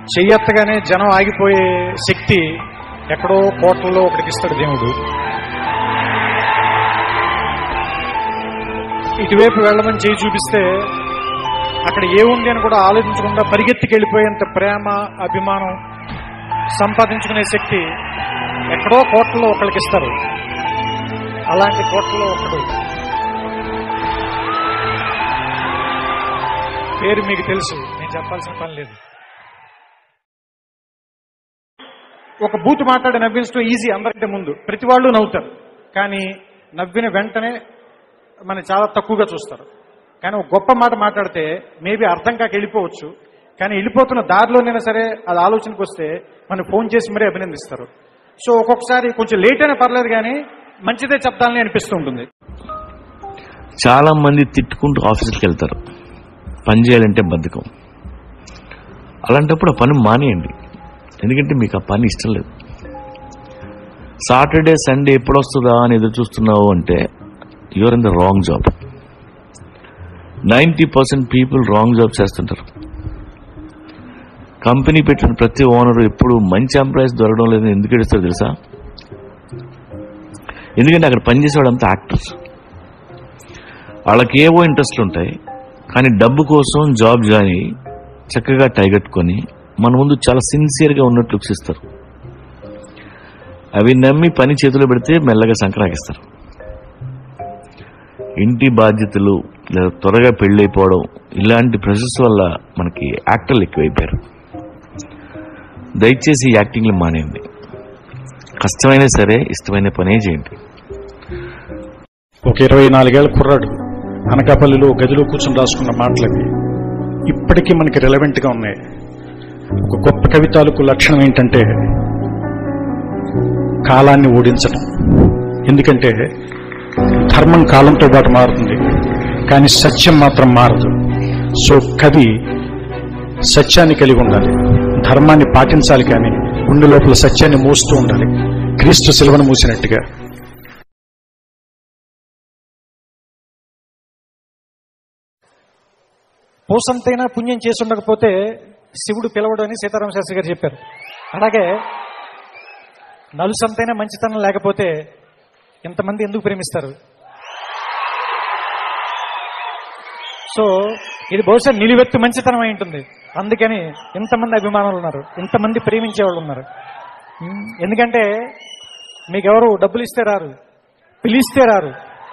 చెయ్యెత్తగానే జనం ఆగిపోయే శక్తి ఎక్కడో కోట్లలో ఒకటికి ఇస్తాడు దేవుడు ఇటువైపు వెళ్ళమని చేయి చూపిస్తే అక్కడ ఏముంది అని కూడా ఆలోచించకుండా పరిగెత్తికి వెళ్ళిపోయేంత ప్రేమ అభిమానం సంపాదించుకునే శక్తి ఎక్కడో కోట్లలో ఒకరికి ఇస్తారు అలాంటి కోట్లలో ఒకడు పేరు మీకు తెలుసు నేను చెప్పాల్సిన పని లేదు ఒక బూత్ మాట్లాడి నవ్వించడం ఈజీ అందరికంటే ముందు ప్రతి వాళ్ళు నవ్వుతారు కానీ నవ్విన వెంటనే మన చాలా తక్కువగా చూస్తారు కానీ ఒక గొప్ప మాట మాట్లాడితే మేబీ అర్థం కాక వెళ్ళిపోవచ్చు కానీ వెళ్ళిపోతున్న దారిలోనైనా సరే అది ఆలోచనకు వస్తే మనం ఫోన్ చేసి మరీ అభినందిస్తారు సో ఒక్కొక్కసారి కొంచెం లేట్ అయినా పర్లేదు కానీ మంచిదే చెప్తాలని అనిపిస్తూ ఉంటుంది చాలా మంది తిట్టుకుంటూ ఆఫీస్కి వెళ్తారు పని చేయాలంటే బద్ధకం అలాంటప్పుడు ఆ పని మానేయండి ఎందుకంటే మీకు ఆ పని ఇష్టం లేదు సాటర్డే సండే ఎప్పుడు వస్తుందా అని ఎదురు చూస్తున్నావు అంటే your in the wrong job ninety percent people wrong job చేస్తుంటారు కంపెనీ పెట్టిన ప్రతి ఓనరు ఎప్పుడు మంచి ఎంప్లాయీస్ దొరకడం లేదని ఎందుకు ఏడుస్తారో తెలుసా ఎందుకంటే అక్కడ పనిచేసేవాళ్ళంతా యాక్టర్స్ వాళ్ళకి ఏవో ఇంట్రెస్ట్లు ఉంటాయి కానీ డబ్బు కోసం జాబ్ జాయిన్ అయ్యి చక్కగా టైగట్టుకొని మన ముందు చాలా సిన్సియర్గా ఉన్నట్లు లుక్స్ ఇస్తారు అవి నమ్మి పని చేతిలో పెడితే మెల్లగా సంక్రాకిస్తారు ఇంటి బాధ్యతలు లేదా త్వరగా పెళ్ళైపోవడం ఇలాంటి ప్రెషర్స్ వల్ల మనకి యాక్టర్లు ఎక్కువైపోయారు దయచేసి యాక్టింగ్లు మానేయండి కష్టమైనా సరే ఇష్టమైన పనే చేయండి ఒక ఇరవై నాలుగేళ్ల కుర్రాడు అనకాపల్లిలో గదిలో కూర్చొని రాసుకున్న మాటలవి ఇప్పటికీ మనకి రిలవెంట్ గా ఉన్నాయి ఒక గొప్ప కవితాలకు లక్షణం ఏంటంటే కాలాన్ని ఓడించడం ఎందుకంటే ధర్మం కాలంతో పాటు మారుతుంది కానీ సత్యం మాత్రం మారదు సో కవి సత్యాన్ని కలిగి ఉండాలి ధర్మాన్ని పాటించాలి కానీ గుండె లోపల సత్యాన్ని మోస్తూ ఉండాలి క్రీస్తు శిలువను మూసినట్టుగా పోసంతైనా పుణ్యం చేసి ఉండకపోతే శివుడు పిలవడు అని సీతారామ శాస్త్రి గారు చెప్పారు అలాగే నలుసంతైనా మంచితనం లేకపోతే ఇంతమంది ఎందుకు ప్రేమిస్తారు సో ఇది బహుశా నిలువెత్తు మంచితనం అయి ఉంటుంది అందుకని ఇంతమంది అభిమానులు ఉన్నారు ఇంతమంది ప్రేమించే వాళ్ళు ఉన్నారు ఉమ్, ఎందుకంటే మీకెవరు డబ్బులు ఇస్తే రారు పిలిస్తే రారు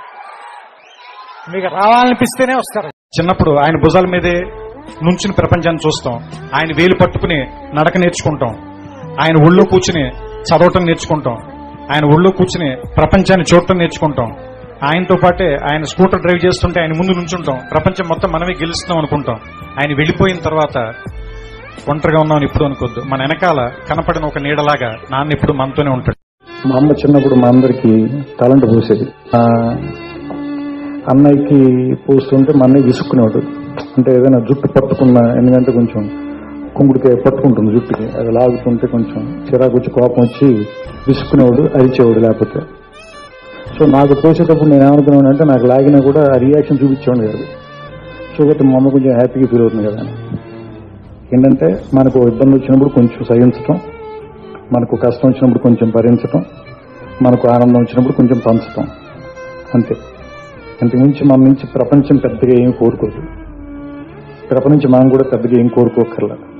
మీకు రావాలనిపిస్తేనే వస్తారు చిన్నప్పుడు ఆయన భుజాల మీదే నుంచుని ప్రపంచాన్ని చూస్తాం ఆయన వేలు పట్టుకుని నడక నేర్చుకుంటాం ఆయన ఒళ్ళో కూర్చుని చదవటం నేర్చుకుంటాం ఆయన ఒళ్ళో కూర్చుని ప్రపంచాన్ని చూడటం నేర్చుకుంటాం ఆయనతో పాటే ఆయన స్కూటర్ డ్రైవ్ చేస్తుంటే ఆయన ముందు నుంచుంటాం ప్రపంచం మొత్తం మనమే గెలుస్తున్నాం అనుకుంటాం ఆయన వెళ్ళిపోయిన తర్వాత ఒంటరిగా ఉన్నామని ఇప్పుడు అనుకోద్దు మన వెనకాల కనపడిన ఒక నీడలాగా నాన్న ఇప్పుడు మనతోనే ఉంటాడు మా అమ్మ చిన్నప్పుడు మా అందరికి తలంట పోసేది ఆ, అన్నయ్యకి పోస్తుంటే మా అన్నయ్య విసుక్కునేవాడు అంటే ఏదైనా జుట్టు పట్టుకున్న ఎందుకంటే కొంచెం కుంకుడికాయ పట్టుకుంటుంది జుట్టుకి అది లాగుతుంటే కొంచెం చిరాకు వచ్చి కోపం వచ్చి విసుక్కునేవాడు అరిచేవాడు లేకపోతే సో నాకు పోసేటప్పుడు నేను ఏమనుకున్నాను అంటే నాకు లాగినా కూడా ఆ రియాక్షన్ చూపించేవాడు కాదు సో కాబట్టి మా అమ్మ కొంచెం హ్యాపీగా ఫీల్ అవుతుంది కదా అని ఏంటంటే మనకు ఇబ్బంది వచ్చినప్పుడు కొంచెం సహించటం మనకు కష్టం వచ్చినప్పుడు కొంచెం భరించటం మనకు ఆనందం వచ్చినప్పుడు కొంచెం పంచటం అంతే అంతకుమించి మన నుంచి ప్రపంచం పెద్దగా ఏం కోరుకోదు ప్రపంచం మనం కూడా పెద్దగా ఏం కోరుకోకర్లేదు